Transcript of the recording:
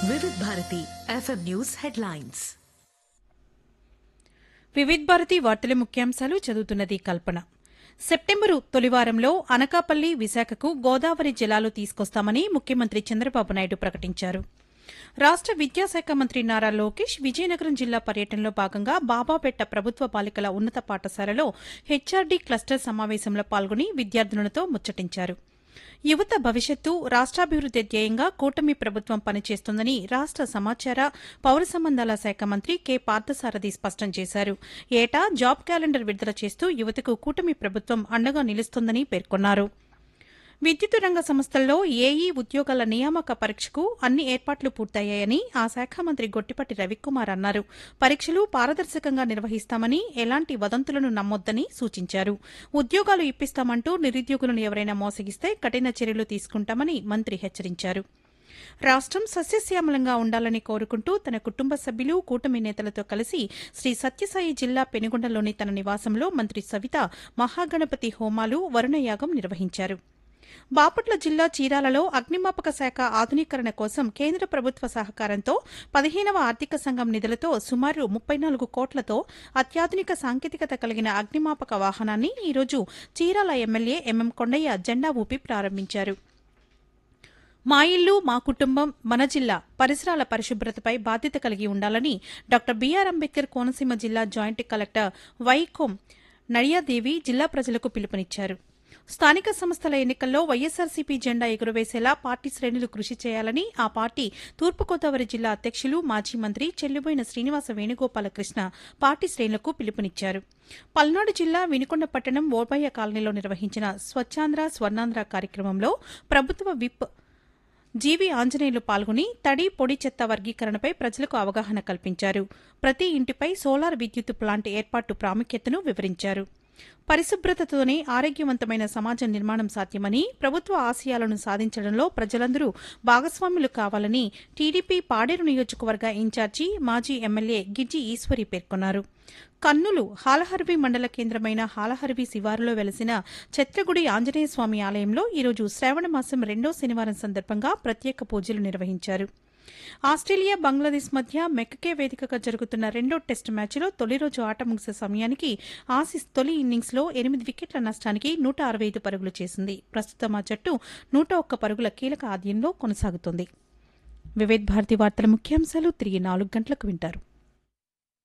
Vividh Bharati FM news headlines Vividh Bharati వార్తల ముఖ్యాంశాలు చదువుతున్నది కల్పన సెప్టెంబరు తొలివారంలో అనకాపల్లి విశాఖకు గోదావరి జలాలు తీసుకొస్తామని ముఖ్యమంత్రి చంద్రబాబు నాయుడు ప్రకటించారు రాష్ట విద్యాశాఖ మంత్రి నారా లోకేష్ విజయనగరం జిల్లా పర్యటనలో భాగంగా బాబాపేట ప్రభుత్వ బాలికల ఉన్నత పాఠశాలలో హెచ్ఆర్డీ క్లస్టర్ సమావేశంలో పాల్గొని విద్యార్థులతో ముచ్చటించారు యువత భవిష్యత్తు రాష్ట్రాభివృద్ది ధ్యేయంగా కూటమి ప్రభుత్వం పనిచేస్తుందని రాష్ట సమాచార పౌర సంబంధాల శాఖ మంత్రి కె పార్థసారథి స్పష్టం చేశారు ఏటా జాబ్ క్యాలెండర్ విడుదల చేస్తూ యువతకు కూటమి ప్రభుత్వం అండగా నిలుస్తోందని పేర్కొన్నారు విద్యుత్ రంగ సంస్థల్లో ఏఈ ఉద్యోగాల నియామక పరీక్షకు అన్ని ఏర్పాట్లు పూర్తయ్యాయని ఆ శాఖ మంత్రి గొట్టిపట్టి రవికుమార్ అన్నారు పరీక్షలు పారదర్శకంగా నిర్వహిస్తామని ఎలాంటి వదంతులను నమ్మొద్దని సూచించారు ఉద్యోగాలు ఇప్పిస్తామంటూ నిరుద్యోగులను ఎవరైనా మోసగిస్తే కఠిన చర్యలు తీసుకుంటామని మంత్రి హెచ్చరించారు రాష్ట్రం సస్యశ్యామలంగా ఉండాలని కోరుకుంటూ తన కుటుంబ సభ్యులు కూటమి నేతలతో కలిసి శ్రీ సత్యసాయి జిల్లా పెనుగొండలోని తన నివాసంలో మంత్రి సవిత మహాగణపతి హోమాలు వరుణయాగం నిర్వహించారు బాపట్ల జిల్లా చీరాలలో అగ్నిమాపక శాఖ ఆధునీకరణ కోసం కేంద్ర ప్రభుత్వ సహకారంతో పదిహేనవ ఆర్థిక సంఘం నిధులతో సుమారు ముప్పై నాలుగు కోట్లతో అత్యాధునిక సాంకేతికత కలిగిన అగ్నిమాపక వాహనాన్ని ఈరోజు చీరాల ఎమ్మెల్యే ఎంఎం కొండయ్య జెండా ఊపి ప్రారంభించారు మా ఇల్లు మా కుటుంబం మన జిల్లా పరిసరాల పరిశుభ్రతపై బాధ్యత కలిగి ఉండాలని డాక్టర్ బీఆర్ అంబేద్కర్ కోనసీమ జిల్లా జాయింట్ కలెక్టర్ వైకోం నడియాదేవి జిల్లా ప్రజలకు పిలుపునిచ్చారు స్థానిక సంస్థల ఎన్నికల్లో వైఎస్సార్సీపీ జెండా ఎగురవేసేలా పార్టీ శ్రేణులు కృషి చేయాలని ఆ పార్టీ తూర్పుగోదావరి జిల్లా అధ్యక్షులు మాజీ మంత్రి చెల్లుబోయిన శ్రీనివాస వేణుగోపాలకృష్ణ పార్టీ శ్రేణులకు పిలుపునిచ్చారు పల్నాడు జిల్లా వినుకొండ పట్టణం ఓబయ్య కాలనీలో నిర్వహించిన స్వచ్ఛాంధ్ర స్వర్ణాంధ్ర కార్యక్రమంలో ప్రభుత్వ విప్ జీవి ఆంజనేయులు పాల్గొని తడి పొడి చెత్త వర్గీకరణపై ప్రజలకు అవగాహన కల్పించారు ప్రతి ఇంటిపై సోలార్ విద్యుత్ ప్లాంట్ ఏర్పాటు ప్రాముఖ్యతను వివరించారు పరిశుభ్రతతోనే ఆరోగ్యవంతమైన సమాజ నిర్మాణం సాధ్యమని ప్రభుత్వ ఆశయాలను సాధించడంలో ప్రజలందరూ భాగస్వాములు కావాలని టీడీపీ పాడేరు నియోజకవర్గ ఇన్ఛార్జి మాజీ ఎమ్మెల్యే గిజ్జి ఈశ్వరి పేర్కొన్నారు కన్నులు హాలహర్వి మండల కేంద్రమైన హాలహర్వి శివారులో వెలసిన ఛత్రగుడి ఆంజనేయ స్వామి ఆలయంలో ఈరోజు శ్రావణ మాసం రెండో శనివారం సందర్భంగా ప్రత్యేక పూజలు నిర్వహించారు ఆస్ట్రేలియా బంగ్లాదేశ్ మధ్య మెక్కకే వేదికగా జరుగుతున్న రెండో టెస్టు మ్యాచ్లో తొలి రోజు ఆట ముగిసే సమయానికి ఆసీస్ తొలి ఇన్నింగ్స్లో ఎనిమిది వికెట్ల నష్టానికి నూట అరవై ఐదు పరుగులు చేసింది ప్రస్తుతం ఆ జట్టు నూట ఒక్క పరుగుల కీలక ఆద్యంలో కొనసాగుతోంది వివేద్ భారతి వార్తల ముఖ్యాంశాలు తిరిగి నాలుగు గంటలకు వింటారు